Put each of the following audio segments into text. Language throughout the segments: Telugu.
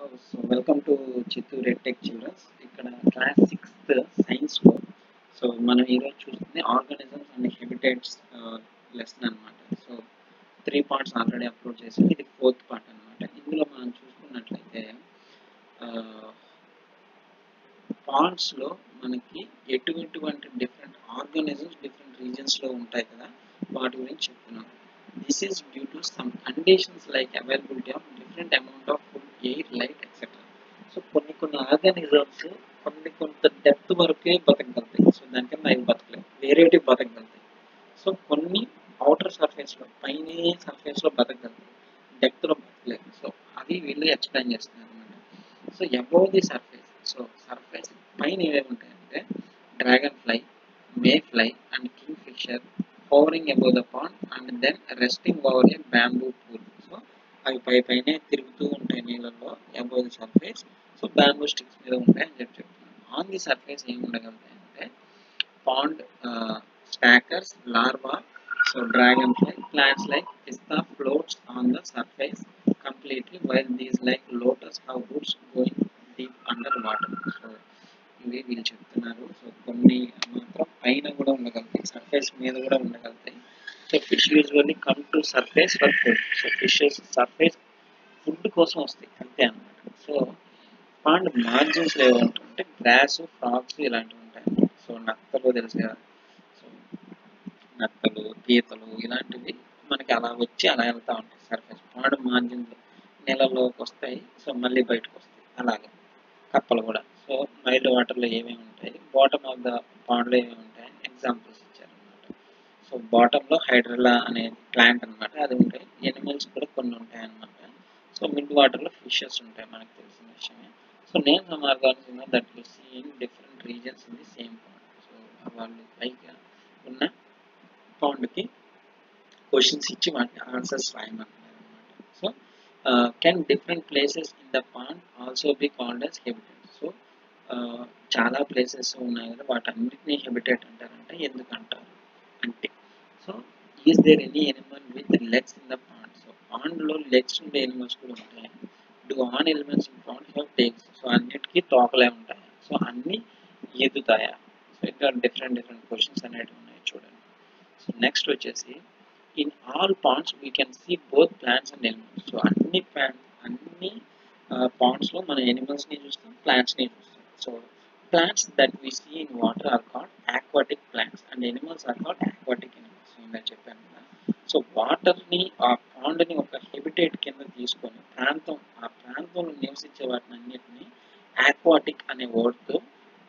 So welcome to Chittoor tech children's ఇక్కడ క్లాస్ సిక్స్త్ సైన్స్లో సో మనం ఈరోజు చూస్తుంది ఆర్గానిజమ్స్ అండ్ హ్యాబిటేట్స్ లెసన్ అనమాట so three parts already upload చేసాం ఇది ఫోర్త్ పార్ట్ అనమాట ఇందులో మనం చూసుకున్నట్లయితే పాండ్స్లో మనకి ఎటువంటివంటి డిఫరెంట్ ఆర్గానిజమ్స్ డిఫరెంట్ రీజన్స్లో ఉంటాయి కదా వాటి గురించి చెప్తున్నాం this is due to some conditions like availability of different amount of food air light etcetera so కొన్ని కొన్ని ఆర్గానిజమ్స్ కొన్ని కొంత డెప్త్ వరకే బతకగలుగుతాయి సో దానికన్నా అవి బతకలేవు వేరేటి బతకగలుగుతాయి సో కొన్ని అవుటర్ సర్ఫేస్లో పైన సర్ఫేస్లో బతకగలుగుతాయి డెప్త్లో బతకలేవు సో అవి వీళ్ళు ఎక్స్ప్లెయిన్ చేస్తున్నారు అనమాట so above the surface so surface పైన ఏమేమి ఉంటాయంటే dragonfly mayfly and kingfisher hovering above the pond and then resting over a bamboo pool so అవి పై పైనే తిరుగుతూ ఉంటాయి నీళ్ళల్లో above the surface so bamboo sticks మీద ఉంటాయి అని చెప్పి చెప్తున్నాను ఆన్ ది సర్ఫేస్ ఏమి ఉండగలుగుతాయి అంటే pond skaters larva so dragonfly plants like pistia floats on the surface completely while these like lotus how roots going deep under water so ఇవి వీళ్ళు చెప్తున్నారు సో కొన్ని మాత్రం పైన కూడా ఉండగలుగుతాయి సర్ఫేస్ మీద కూడా ఉండగలుగుతాయి so fish usually come to surface for food so fishes surface food కోసం వస్తాయి అంతే అనమాట సో పాండ్ మార్జిన్స్లో ఏమంటుంటే గ్రాస్ ఫ్రాక్స్ ఇలాంటివి ఉంటాయి సో నత్తలు తెలుసు కదా సో నత్తలు పీతలు ఇలాంటివి మనకి అలా వచ్చి అలా వెళ్తూ ఉంటాయి సర్ఫేస్ పాండ్ మార్జిన్లో నీళ్ళలోకి వస్తాయి సో మళ్ళీ బయటకు వస్తాయి అలాగే కప్పలు కూడా సో మైల్డ్ వాటర్లో ఏమేమి ఉంటాయి బాటమ్ ఆఫ్ ద పాండ్లో ఏమేమి ఉంటాయి ఎగ్జాంపుల్స్ ఇచ్చారనమాట సో బాటంలో హైడ్రలా అనే ప్లాంట్ అనమాట అది ఉంటాయి ఎనిమల్స్ కూడా కొన్ని ఉంటాయి అనమాట సో మిడ్ వాటర్లో ఫిషెస్ ఉంటాయి మనకు తెలిసిన విషయమే సో నేను some organism that you see in different regions in the same pond so వాళ్ళు పైగా ఉన్న పాండ్కి క్వశ్చన్స్ ఇచ్చి వాటికి ఆన్సర్స్ రాయమంటున్నారు అనమాట so can different places in the pond also be called as habitat so చాలా ప్లేసెస్ ఉన్నాయి కదా వాటన్నిటిని హెబిటేట్ అంటారంటే ఎందుకు అంటారు అంటే so is there any animal with legs in the pond so పాండ్లో లెగ్స్ ఉండే ఎనిమల్స్ కూడా ఉంటాయి do all elements in pond have tails so అన్నిటికీ తోకలే ఉంటాయి సో అన్ని ఎదుతాయా సో ఇక్కడ డిఫరెంట్ డిఫరెంట్ క్వశ్చన్స్ అనేవి ఉన్నాయి చూడండి సో నెక్స్ట్ వచ్చేసి in all ponds we can see both plants and animals so అన్ని ప్లాంట్ అన్ని పాండ్స్లో మన ఎనిమల్స్ని చూస్తాం ప్లాంట్స్ని చూస్తాం so plants that we see in water are called aquatic plants and animals are called aquatic animals ఇందా చెప్పాను కదా సో వాటర్ని ఆ పాండ్ని ఒక హెబిటేట్ కింద తీసుకొని ప్రాంతం ఆ ప్రాంతంలో నివసించే వాటిని అన్నిటిని ఆక్వాటిక్ అనే వర్డ్తో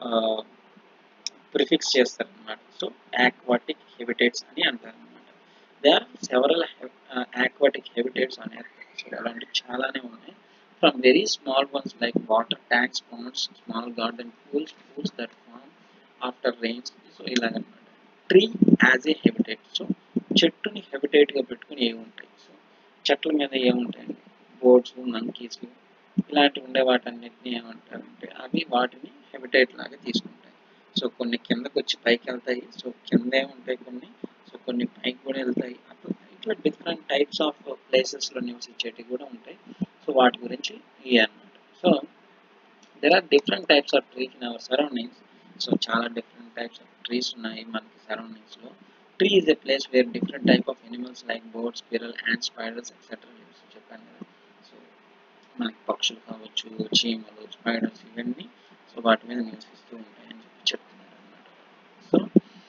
ప్రిఫిక్స్ చేస్తారనమాట సో ఆక్వాటిక్ హెబిటేట్స్ అని అంటారు అనమాట they are several aquatic habitats అనే సో అలాంటి చాలానే ఉన్నాయి from very small ones like water tanks ponds small garden pools pools that form after rains so ఇలాగనమాట tree as a habitat so చెట్టుని హెబిటేట్గా పెట్టుకుని ఏమి ఉంటాయి సో చెట్ల మీద ఏముంటాయండి బోర్డ్స్ మంకీస్ ఇలాంటివి ఉండే వాటన్నిటిని ఏమంటారంటే అవి వాటిని హెబిటేట్ లాగా తీసుకుంటాయి సో కొన్ని కిందకు వచ్చి పైకి వెళ్తాయి సో కింద ఉంటాయి కొన్ని సో కొన్ని పైకి కూడా వెళ్తాయి అట్లా ఇట్లా డిఫరెంట్ టైప్స్ ఆఫ్ ప్లేసెస్లో నివసించేటివి కూడా ఉంటాయి సో వాటి గురించి ఇవి అనమాట so there are different types of trees in our surroundings so చాలా డిఫరెంట్ టైప్స్ ఆఫ్ ట్రీస్ ఉన్నాయి మనకి సరౌండింగ్స్లో tree is a place where different type of animals like birds squirrel and spiders etcetera చెప్పాను కదా సో మనకి పక్షులు కావచ్చు చీమలు స్పైడర్స్ ఇవన్నీ సో వాటి మీద నివసిస్తూ ఉంటాయి అని చెప్పి చెప్తున్నారు అనమాట సో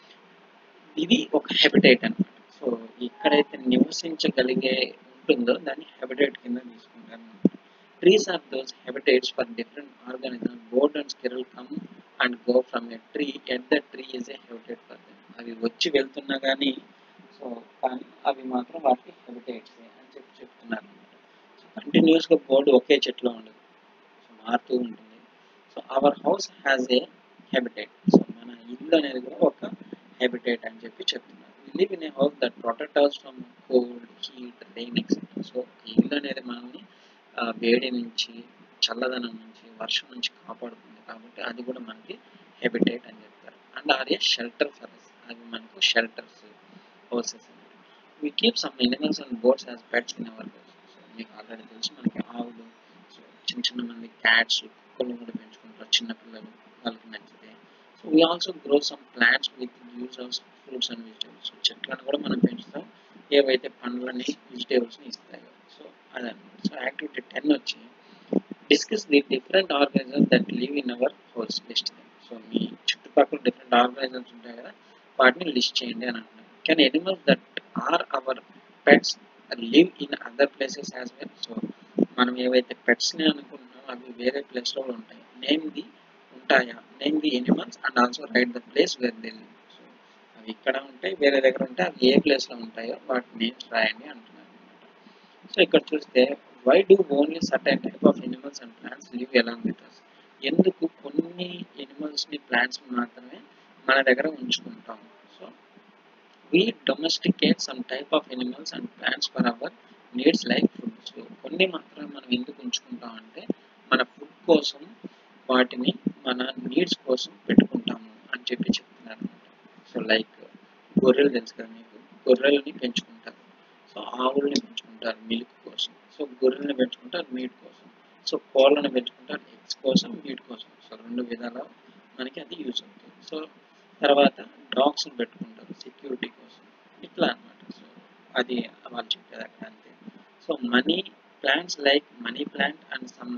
ఇది ఒక హెబిటేట్ అనమాట సో ఎక్కడైతే నివసించగలిగే ఉంటుందో దాన్ని హెబిటేట్ కింద తీసుకుంటారు అనమాట trees are those habitats for different organism bird and squirrel come and go from a tree at the tree is a habitat for them అవి వచ్చి వెళ్తున్నా కానీ సో కానీ అవి మాత్రం వాటికి హెబిటేట్స్ అని చెప్పి చెప్తున్నారు అనమాట సో కంటిన్యూస్గా బోర్డు ఒకే చెట్లో ఉండదు సో మారుతూ ఉంటుంది so our house has a habitat so మన ఇల్లు అనేది కూడా ఒక హెబిటేట్ అని చెప్పి చెప్తున్నారు we live in a house that protect ours from cold heat rain etcetera so ఇల్లు అనేది మనల్ని వేడి నుంచి చల్లదనం నుంచి వర్షం నుంచి కాపాడుతుంది కాబట్టి అది కూడా మనకి హెబిటేట్ అని చెప్తారు and are a shelter for అవి మనకు shelters houses we keep some animals and birds as pets in our house so మీకు ఆల్రెడీ తెలుసు మనకి ఆవులు సో చిన్న చిన్న చిన్న మంది క్యాట్స్ కుక్కలు కూడా పెంచుకుంటారు చిన్నపిల్లలు వాళ్ళకి నచ్చితే so we also grow some plants with use of fruits and vegetables చెట్లను కూడా మనం పెంచుతాం ఏవైతే పండ్లని వెజిటేబుల్స్ని ఇస్తాయో సో అదనమాట సో యాక్టివిటీ టెన్ వచ్చి discuss the different organisers that live in our house list so మీ చుట్టుపక్కల డిఫరెంట్ ఆర్గనైజర్స్ ఉంటాయి కదా వాటిని లిస్ట్ చేయండి అని అంటున్నారు can animals that are our pets live in other places as well so మనం ఏవైతే పెట్స్ని అనుకుంటున్నామో అవి వేరే ప్లేస్లో కూడా ఉంటాయి నేమ్ ది ఉంటాయా name the animals and also write the place where they live so అవి ఇక్కడ ఉంటాయి వేరే దగ్గర ఉంటాయి అవి ఏ ప్లేస్లో ఉంటాయో వాటి నేమ్స్ రాయండి అంటున్నారు అనమాట సో ఇక్కడ చూస్తే why do only certain type of animals and plants live along with us ఎందుకు కొన్ని ఎనిమల్స్ని ప్లాంట్స్ని మాత్రమే మన దగ్గర ఉంచుకుంటాం so we domesticate some type of animals and plants for our needs like food so కొన్ని మాత్రమే మనం ఎందుకు ఉంచుకుంటాం అంటే మన ఫుడ్ కోసం వాటిని మన నీడ్స్ కోసం పెట్టుకుంటాము అని చెప్పి చెప్తున్నారు అనమాట సో లైక్ గొర్రెలు తెలుసు కదా మీకు గొర్రెల్ని పెంచుకుంటారు సో ఆవుల్ని పెంచుకుంటారు మిల్క్ కోసం సో గొర్రెల్ని పెంచుకుంటారు మీట్ కోసం సో కోళ్ళని పెంచుకుంటారు ఎగ్స్ కోసం మీట్ కోసం సో రెండు విధాల మనకి అది యూజ్ అవుతుంది సో తర్వాత డాగ్స్ పెట్టుకుంటారు సెక్యూరిటీ కోసం ఇట్లా అనమాట సో అది వాళ్ళు చెప్పేది అక్కడ అంతే so money plants like money plant and some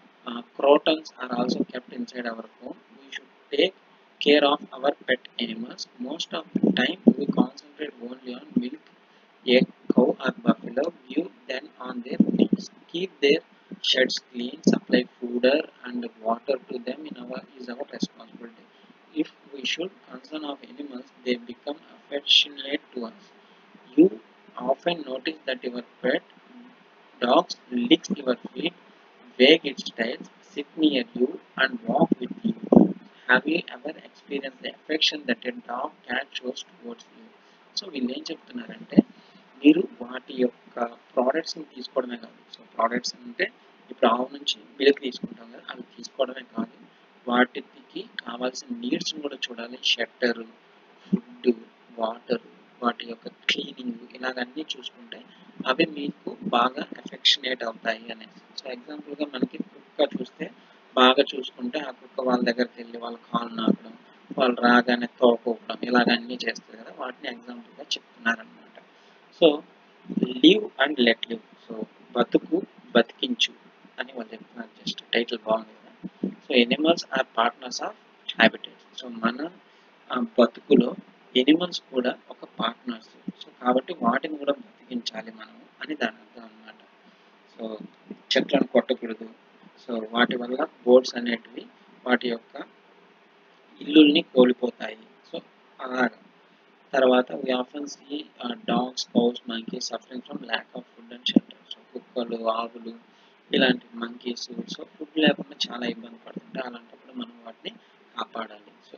crotons are also kept inside our home. We should take care of our pet animals. Most of the time, we concentrate only on milk, egg, cow, or buffalo. Give them on their needs. Keep their sheds clean. Supply fooder and water to them in our is our responsibility. If we should concern of animals, they become affectionate to us. You often notice that your pet dogs licks your feet wag its tail, sit near you, and walk with you. Have you ever experienced the affection that a dog cat shows towards you? So వీళ్ళు ఏం చెప్తున్నారంటే మీరు వాటి యొక్క ప్రోడక్ట్స్ని తీసుకోవడమే కాదు సో ప్రోడక్ట్స్ అంటే ఇప్పుడు ఆవు నుంచి మిల్క్ తీసుకుంటాం కదా అవి తీసుకోవడమే కాదు వాటికి కావాల్సిన నీడ్స్ని కూడా చూడాలి షెల్టర్ ఫుడ్ వాటర్ వాటి యొక్క క్లీనింగ్ ఇలాగన్నీ చూసుకుంటే అవి మీకు బాగా ఎఫెక్షనేట్ అవుతాయి అనేసి సో ఎగ్జాంపుల్గా మనకి కుక్క చూస్తే బాగా చూసుకుంటే ఆ కుక్క వాళ్ళ దగ్గరికి వెళ్ళి వాళ్ళ కాలు నాకడం వాళ్ళు రాగానే తోకోవడం ఇలాగన్నీ చేస్తుంది కదా వాటిని ఎగ్జాంపుల్గా చెప్తున్నారనమాట so live and let live so బతుకు బతికించు అని వాళ్ళు చెప్తున్నారు జస్ట్ టైటిల్ బాగుంది కదా so animals are partners of habitat so మన బతుకులో ఎనిమల్స్ కూడా ఒక పార్ట్నర్స్ సో కాబట్టి వాటిని కూడా బ్రతికించాలి మనము అని దాని అర్థం అనమాట సో చెట్లను కొట్టకూడదు సో వాటి వల్ల బోర్డ్స్ అనేటివి వాటి యొక్క ఇల్లుల్ని కోల్పోతాయి సో అలాగా తర్వాత we often see dogs cows monkey suffering from lack of food and shelter so కుక్కలు ఆవులు ఇలాంటి మంకీస్ సో ఫుడ్ లేకుండా చాలా ఇబ్బంది పడుతుంటాయి అలాంటప్పుడు మనం వాటిని కాపాడాలి సో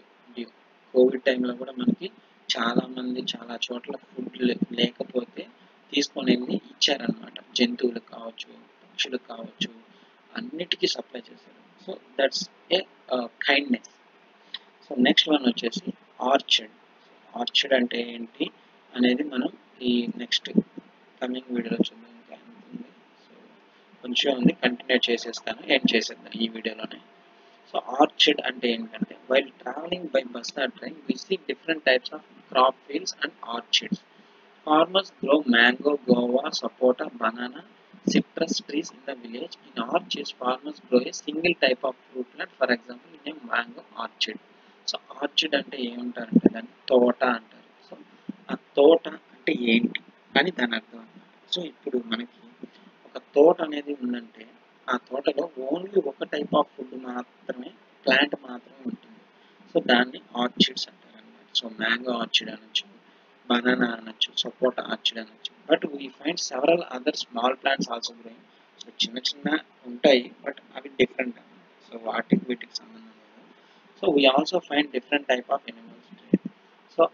కోవిడ్ టైంలో కూడా మనకి చాలా మంది చాలా చోట్ల ఫుడ్ లేకపోతే తీసుకొని వెళ్ళి ఇచ్చారనమాట జంతువులకు కావచ్చు పక్షులకు కావచ్చు అన్నిటికీ సప్లై చేశారు so that's a kindness so next one వచ్చేసి ఆర్చర్డ్ ఆర్చర్డ్ అంటే ఏంటి అనేది మనం ఈ నెక్స్ట్ కమింగ్ వీడియోలో చూద్దాం ఇంకా ఉంది సో కొంచెం ఉంది కంటిన్యూ చేసేస్తాను ఎండ్ చేసేద్దాం ఈ వీడియోలోనే సో ఆర్చర్డ్ అంటే ఏంటంటే while travelling by bus or train we see different types of crop fields and orchards Farmers grow mango, guava, sapota, banana, citrus trees in the village. In orchards, farmers grow a single type of fruit plant, for example, in a mango orchard. So orchid అంటే ఏమంటారంటే దాన్ని తోట అంటారు సో ఆ తోట అంటే ఏంటి అని దాని అర్థం అన్నమాట సో ఇప్పుడు మనకి ఒక తోట అనేది ఉందంటే ఆ తోటలో ఓన్లీ ఒక టైప్ ఆఫ్ ఫుడ్ మాత్రమే ప్లాంట్ మాత్రమే ఉంటుంది సో దాన్ని ఆర్చిడ్స్ అంటారు అనమాట సో మ్యాంగో ఆర్చిడ్ అనొచ్చు బనానా అనొచ్చు సపోటా ఆర్చిడ్ అనొచ్చు but we find several other small plants also growing so చిన్న చిన్న ఉంటాయి బట్ అవి డిఫరెంట్ అన్నమాట సో వాటికి వీటికి సంబంధం లేదు so we also find different type of animals so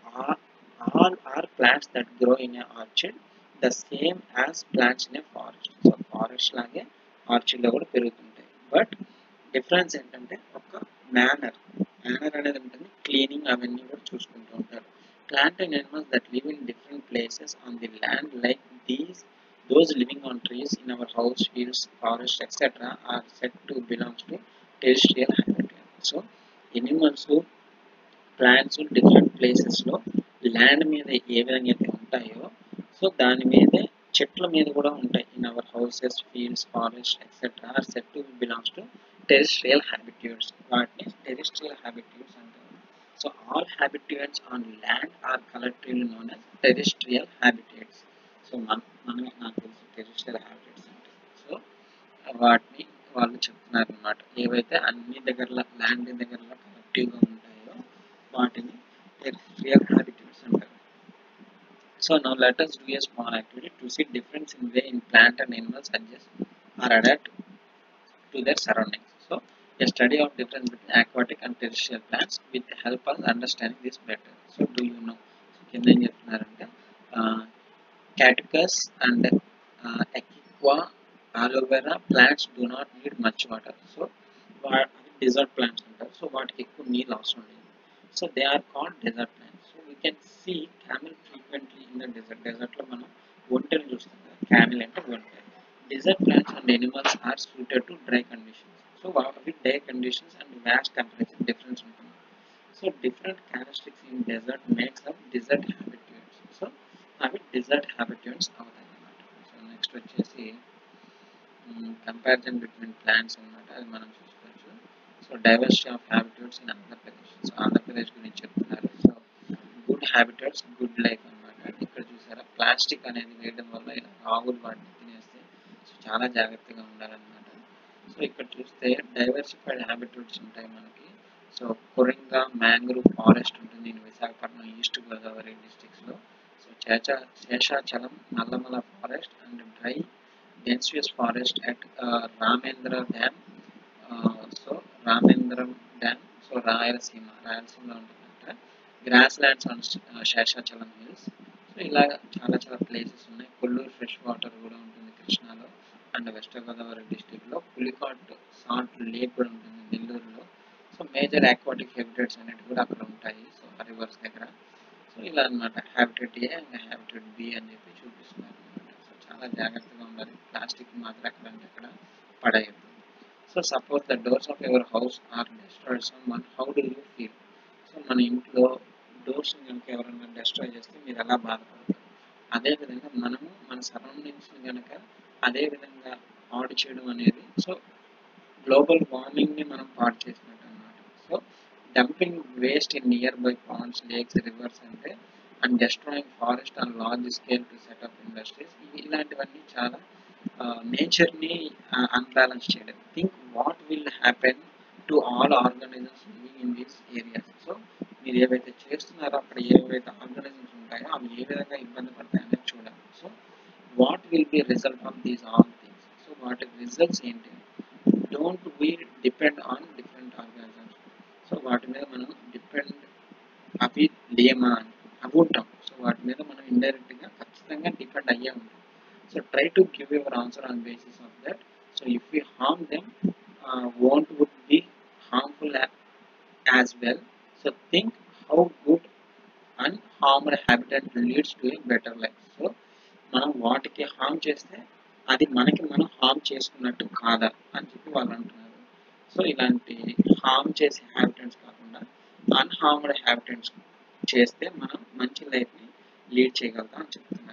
all are plants that grow in a orchid the same as plants in a forest so forest లాగే ఆర్చిడ్లో కూడా పెరుగుతుంటాయి బట్ డిఫరెన్స్ ఏంటంటే ఒక మేనర్ మేనర్ అనేది ఉంటుంది క్లీనింగ్ అవన్నీ కూడా చూసుకుంటూ ఉంటారు plant and animals that live in different places on the land like these those living on trees in our house, fields, forests, etc. are said to belong to terrestrial habitat. So, animals, plants different ప్లేసెస్లో ల్యాండ్ మీద ఏ విధంగా అయితే ఉంటాయో సో దాని మీదే చెట్ల మీద కూడా ఉంటాయి in our houses fields forest etcetera are set to belongs to terrestrial habitats వాటిని టెరిస్ట్రియల్ హ్యాబిట్యూడ్స్ అంటారు so all habitats on land are collectively known as terrestrial habitats so మన మనమే నాకు తెలుసు టెరిస్ట్రియల్ హ్యాబిటేట్స్ అంటే సో వాటిని వాళ్ళు చెప్తున్నారు అనమాట ఏవైతే అన్ని దగ్గర ల్యాండ్ దగ్గర కలెక్టివ్గా ఉంటాయో వాటిని టెరిస్ట్రియల్ హ్యాబిటేట్స్ అంటారు so now let us do a small activity to see difference in way in plant and animals adjust or adapt to their surroundings. So a study of difference between aquatic and terrestrial plants with help us understanding this better. So do you know? So కింద ఏం చెప్తున్నారంటే caticus and uh, equa aloe vera plants do not need much water. So వా- అవి desert plants అంటారు సో వాటికి ఎక్కువ నీళ్ళు అవసరం లేదు so they are called desert plants so we can see camel frequently in the desert డెజర్ట్లో మనం ఒంటెని చూస్తాం కదా క్యామిల్ అంటే ఒంటె desert plants and animals are suited to dry conditions so అవి dry conditions and vast temperature difference ఉంటుంది so different characteristics in desert makes up desert habitats so అవి డిజర్ట్ హ్యాబిట్యూట్స్ అవుతాయి అన్నమాట సో నెక్స్ట్ వచ్చేసి కంపారిజన్ బిట్వీన్ ప్లాంట్స్ అన్నమాట అది మనం చూసుకోవచ్చు so diversity of habitats in Andhra Pradesh so Andhra Pradesh గురించి చెప్తున్నారు so good habitats good life అన్నమాట ఇక్కడ చూసారా ప్లాస్టిక్ అనేది వేయడం వల్ల ఇలా ఆవులు వాటిని తినేస్తే సో చాలా జాగ్రత్తగా ఉండాలన్నమాట సో ఇక్కడ చూస్తే డైవర్సిఫైడ్ హ్యాబిట్యూట్స్ ఉంటాయి మనకి సో కొరింగా మ్యాంగ్రూవ్ ఫారెస్ట్ ఉంటుంది ఇన్ విశాఖపట్నం ఈస్ట్ గోదావరి డిస్ట్రిక్ట్స్లో సో చేచా Seshachalam Nallamala forest and dry deciduous forest at Ramendra dam so Ramendram dam so Rayalaseema రాయలసీమలో ఉంటుందంట grass lands on Seshachalam hills so ఇలా చాలా చాలా ప్లేసెస్ ఉన్నాయి కొల్లూరు ఫ్రెష్ వాటర్ కూడా ఉంటుంది కృష్ణాలో అండ్ వెస్ట్ గోదావరి డిస్టిక్లో పులికాట్ సాల్ట్ లేక్ కూడా ఉంటుంది నెల్లూరులో సో మేజర్ ఆక్వాటిక్ హ్యాబిటేట్స్ అనేవి కూడా అక్కడ ఉంటాయి సో రివర్స్ దగ్గర సో ఇలా అన్నమాట habitat A and habitat B అని చెప్పి చూపిస్తున్నారు అనమాట సో చాలా జాగ్రత్తగా ఉండాలి ప్లాస్టిక్ మాత్రం అక్కడ అంటే అక్కడ పడేయద్దు so suppose the doors of your house are destroyed someone how do you feel so మన ఇంట్లో డోర్స్ కనుక ఎవరైనా డెస్ట్రాయ్ చేస్తే మీరు ఎలా బాధపడతారు అదేవిధంగా మనము మన సరౌండింగ్స్ని కనుక అదే విధంగా పాడు చేయడం అనేది సో గ్లోబల్ వార్మింగ్ని మనం పాడు చేసినట్టు అనమాట so dumping waste in nearby ponds lakes rivers అంటే and destroying forest and large scale to set up industries ఇలాంటివన్నీ చాలా నేచర్ని అన్బ్యాలెన్స్ చేయడం think what will happen to all organisms living in these areas so మీరు ఏవైతే చేస్తున్నారో అక్కడ ఏవైతే ఆర్గానిజమ్స్ ఉంటాయో అవి ఏ విధంగా ఇబ్బంది పడతాయి అనేది చూడాలి so what will be result of these all things so వాటి రిజల్ట్స్ ఏంటి don't we depend on different organisms so వాటి మీద మనం డిపెండ్ అవి లేమా అని అవి ఉంటాం సో వాటి మీద మనం ఇండైరెక్ట్గా ఖచ్చితంగా డిపెండ్ అయ్యే ఉంటాం so try to give your answer on basis of that so if you harm them won't would be harmful a- as well. So think how good unharmed habitat leads to a better life. So మనం వాటికి హామ్ చేస్తే అది మనకి మనం హామ్ చేసుకున్నట్టు కాదా అని చెప్పి వాళ్ళు అంటున్నారు సో ఇలాంటి హామ్ చేసే హ్యాబిటెంట్స్ కాకుండా అన్హార్మ్డ్ హ్యాబిటెంట్స్ చేస్తే మనం మంచి లైఫ్ని లీడ్ చేయగలుగుతాం అని చెప్తున్నారు